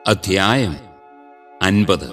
അധ്യായം അൻപത്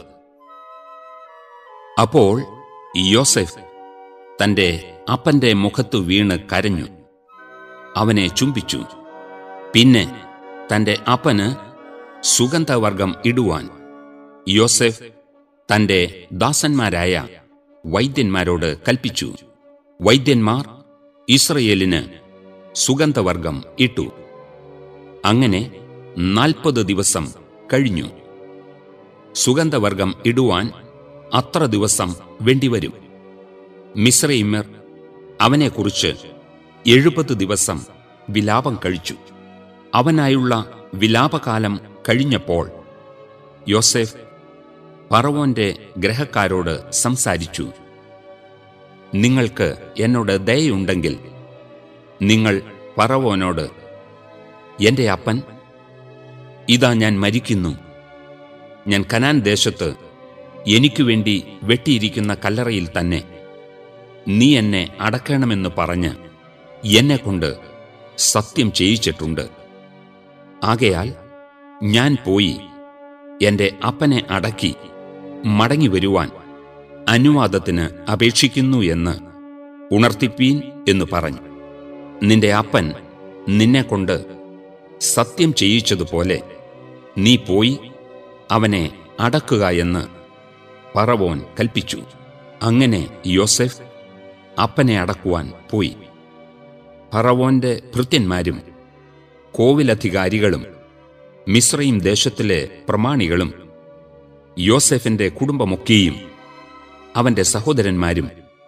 അപ്പോൾ യോസെഫ് തന്റെ അപ്പന്റെ മുഖത്തു വീണ് കരഞ്ഞു അവനെ ചുംബിച്ചു പിന്നെ തന്റെ അപ്പന് സുഗന്ധവർഗം ഇടുവാൻ യോസെഫ് തന്റെ ദാസന്മാരായ വൈദ്യന്മാരോട് കൽപ്പിച്ചു വൈദ്യന്മാർ ഇസ്രയേലിന് സുഗന്ധവർഗം ഇട്ടു അങ്ങനെ നാൽപ്പത് ദിവസം കഴിഞ്ഞു സുഗന്ധവർഗം ഇടുവാൻ അത്ര ദിവസം വേണ്ടിവരും മിശ്രൈമ്യർ അവനെക്കുറിച്ച് എഴുപത് ദിവസം വിലാപം കഴിച്ചു അവനായുള്ള വിലാപകാലം കഴിഞ്ഞപ്പോൾ യോസെഫ് പറവോന്റെ ഗ്രഹക്കാരോട് സംസാരിച്ചു നിങ്ങൾക്ക് എന്നോട് ദയയുണ്ടെങ്കിൽ നിങ്ങൾ പറവോനോട് എന്റെ അപ്പൻ ഇതാ ഞാൻ മരിക്കുന്നു ഞാൻ കനാൻ ദേശത്ത് എനിക്കു വേണ്ടി വെട്ടിയിരിക്കുന്ന കല്ലറയിൽ തന്നെ നീ എന്നെ അടക്കണമെന്ന് പറഞ്ഞ് എന്നെക്കൊണ്ട് സത്യം ചെയ്യിച്ചിട്ടുണ്ട് ആകയാൽ ഞാൻ പോയി എന്റെ അപ്പനെ അടക്കി മടങ്ങി വരുവാൻ അനുവാദത്തിന് അപേക്ഷിക്കുന്നു എന്ന് ഉണർത്തിപ്പീൻ എന്ന് പറഞ്ഞു നിന്റെ അപ്പൻ നിന്നെക്കൊണ്ട് സത്യം ചെയ്യിച്ചതുപോലെ നീ പോയി അവനെ അടക്കുക എന്ന് പറവോൻ കൽപ്പിച്ചു അങ്ങനെ യോസെഫ് അപ്പനെ അടക്കുവാൻ പോയി ഫറവോന്റെ ഭൃത്യന്മാരും കോവിലധികാരികളും മിശ്രയും ദേശത്തിലെ പ്രമാണികളും യോസെഫിന്റെ കുടുംബമൊക്കെയും അവന്റെ സഹോദരന്മാരും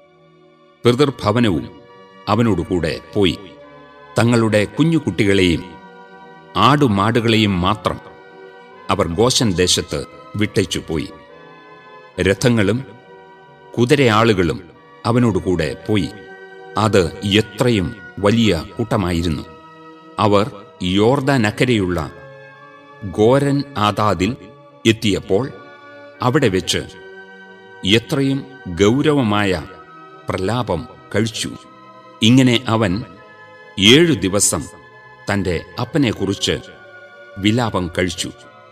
പിതൃഭവനവും അവനോടുകൂടെ പോയി തങ്ങളുടെ കുഞ്ഞുകുട്ടികളെയും ആടുമാടുകളെയും മാത്രം അവർ ഗോശൻ ദേശത്ത് വിട്ടേച്ചു പോയി രഥങ്ങളും കുതിരയാളുകളും അവനോടുകൂടെ പോയി അത് എത്രയും വലിയ കൂട്ടമായിരുന്നു അവർ യോർദാനക്കരെയുള്ള ഗോരൻ ആദാദിൽ എത്തിയപ്പോൾ അവിടെ വെച്ച് എത്രയും ഗൗരവമായ പ്രലാപം കഴിച്ചു ഇങ്ങനെ അവൻ ഏഴു ദിവസം തന്റെ അപ്പനെക്കുറിച്ച് വിലാപം കഴിച്ചു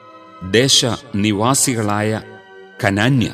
ദേശനിവാസികളായ കനാന്യർ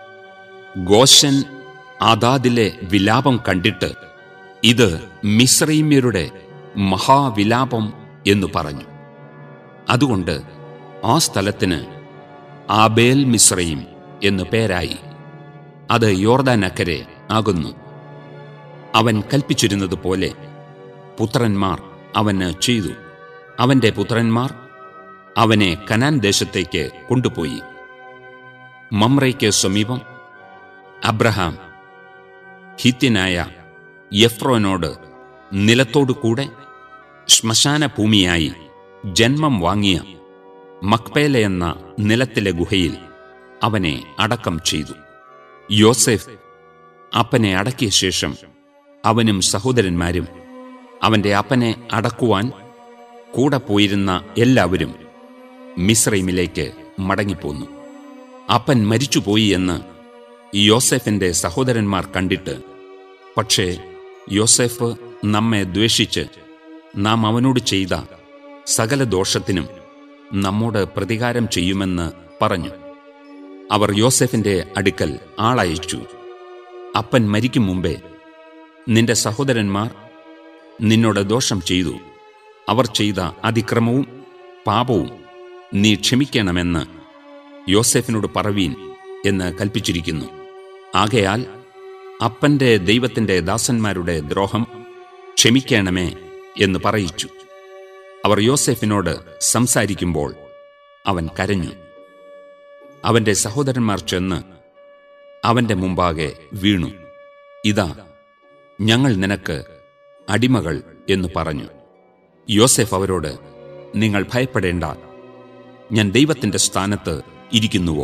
ഗോശൻ ആദാദിലെ വിലാപം കണ്ടിട്ട് ഇത് മിശ്രൈമ്യരുടെ മഹാവിലാപം എന്നു പറഞ്ഞു അതുകൊണ്ട് ആ സ്ഥലത്തിന് ആബേൽ മിശ്രയും എന്നു പേരായി അത് യോർദാനക്കരെ ആകുന്നു അവൻ കൽപ്പിച്ചിരുന്നത് പോലെ പുത്രന്മാർ അവന് ചെയ്തു അവന്റെ പുത്രന്മാർ അവനെ കനാൻ ദേശത്തേക്ക് കൊണ്ടുപോയി മമ്രയ്ക്ക് സമീപം അബ്രഹാം ഹിത്യനായ യഫ്രോനോട് നിലത്തോടു കൂടെ ശ്മശാന ഭൂമിയായി ജന്മം വാങ്ങിയ മക്പേല എന്ന നിലത്തിലെ ഗുഹയിൽ അവനെ അടക്കം ചെയ്തു യോസെഫ് അപ്പനെ അടക്കിയ ശേഷം അവനും സഹോദരന്മാരും അവന്റെ അപ്പനെ അടക്കുവാൻ കൂടെ പോയിരുന്ന എല്ലാവരും മിശ്രൈമിലേക്ക് മടങ്ങിപ്പോന്നു അപ്പൻ മരിച്ചുപോയി എന്ന് യോസെഫിന്റെ സഹോദരന്മാർ കണ്ടിട്ട് പക്ഷേ യോസെഫ് നമ്മെ ദ്വേഷിച്ച് നാം അവനോട് ചെയ്ത സകല ദോഷത്തിനും നമ്മോട് പ്രതികാരം ചെയ്യുമെന്ന് പറഞ്ഞു അവർ യോസെഫിന്റെ അടുക്കൽ ആളയച്ചു അപ്പൻ മരിക്കും മുമ്പേ നിന്റെ സഹോദരന്മാർ നിന്നോട് ദോഷം ചെയ്തു അവർ ചെയ്ത അതിക്രമവും പാപവും നീ ക്ഷമിക്കണമെന്ന് യോസെഫിനോട് പറവീൻ എന്ന് കൽപ്പിച്ചിരിക്കുന്നു ആകയാൽ അപ്പന്റെ ദൈവത്തിന്റെ ദാസന്മാരുടെ ദ്രോഹം ക്ഷമിക്കണമേ എന്ന് പറയിച്ചു അവർ യോസെഫിനോട് സംസാരിക്കുമ്പോൾ അവൻ കരഞ്ഞു അവന്റെ സഹോദരന്മാർ ചെന്ന് അവന്റെ മുമ്പാകെ വീണു ഇതാ ഞങ്ങൾ നിനക്ക് അടിമകൾ എന്ന് പറഞ്ഞു യോസെഫ് അവരോട് നിങ്ങൾ ഭയപ്പെടേണ്ട ഞാൻ ദൈവത്തിന്റെ സ്ഥാനത്ത് ഇരിക്കുന്നുവോ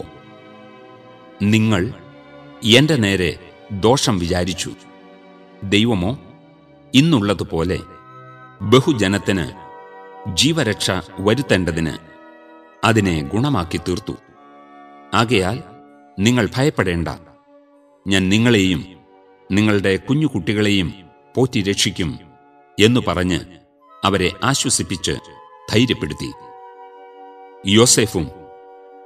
നിങ്ങൾ എന്റെ നേരെ ദോഷം വിചാരിച്ചു ദൈവമോ ഇന്നുള്ളതുപോലെ ബഹുജനത്തിന് ജീവരക്ഷ വരുത്തേണ്ടതിന് അതിനെ ഗുണമാക്കി തീർത്തു ആകയാൽ നിങ്ങൾ ഭയപ്പെടേണ്ട ഞാൻ നിങ്ങളെയും നിങ്ങളുടെ കുഞ്ഞുകുട്ടികളെയും പോറ്റി രക്ഷിക്കും എന്നു പറഞ്ഞ് അവരെ ആശ്വസിപ്പിച്ച് ധൈര്യപ്പെടുത്തി യോസേഫും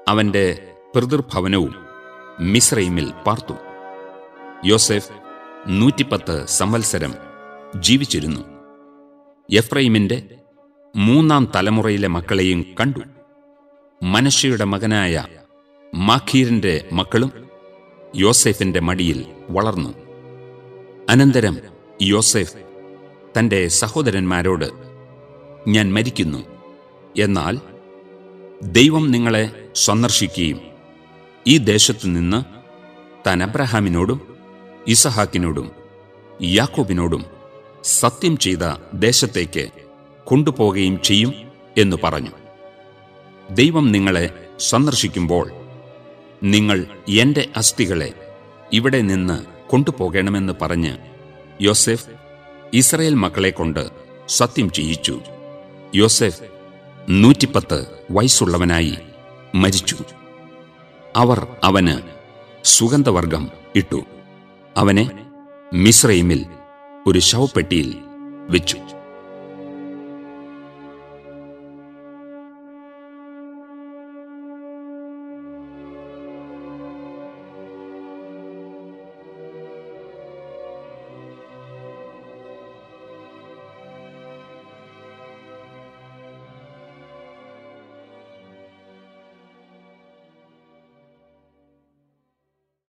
അവന്റെ പിതൃഭവനവും മിസ്രൈമിൽ പാർത്തു യോസെഫ് നൂറ്റിപ്പത്ത് സംവത്സരം ജീവിച്ചിരുന്നു എഫ്രൈമിന്റെ മൂന്നാം തലമുറയിലെ മക്കളെയും കണ്ടു മനശയുടെ മകനായ മാഖീറിന്റെ മക്കളും യോസെഫിന്റെ മടിയിൽ വളർന്നു അനന്തരം യോസെഫ് തന്റെ സഹോദരന്മാരോട് ഞാൻ മരിക്കുന്നു എന്നാൽ ദൈവം നിങ്ങളെ സന്ദർശിക്കുകയും ഈ ദേശത്തു നിന്ന് താൻ അബ്രഹാമിനോടും ഇസഹാക്കിനോടും യാക്കോബിനോടും സത്യം ചെയ്ത ദേശത്തേക്ക് കൊണ്ടുപോകുകയും ചെയ്യും എന്ന് പറഞ്ഞു ദൈവം നിങ്ങളെ സന്ദർശിക്കുമ്പോൾ നിങ്ങൾ എന്റെ അസ്ഥികളെ ഇവിടെ നിന്ന് കൊണ്ടുപോകണമെന്ന് പറഞ്ഞ് യോസെഫ് ഇസ്രയേൽ മക്കളെ കൊണ്ട് സത്യം ചെയ്യിച്ചു യോസെഫ് നൂറ്റിപ്പത്ത് വയസ്സുള്ളവനായി മരിച്ചു അവർ അവന് സുഗന്ധവർഗം ഇട്ടു അവനെ മിസ്രൈമിൽ ഒരു ശവപ്പെട്ടിയിൽ വെച്ചു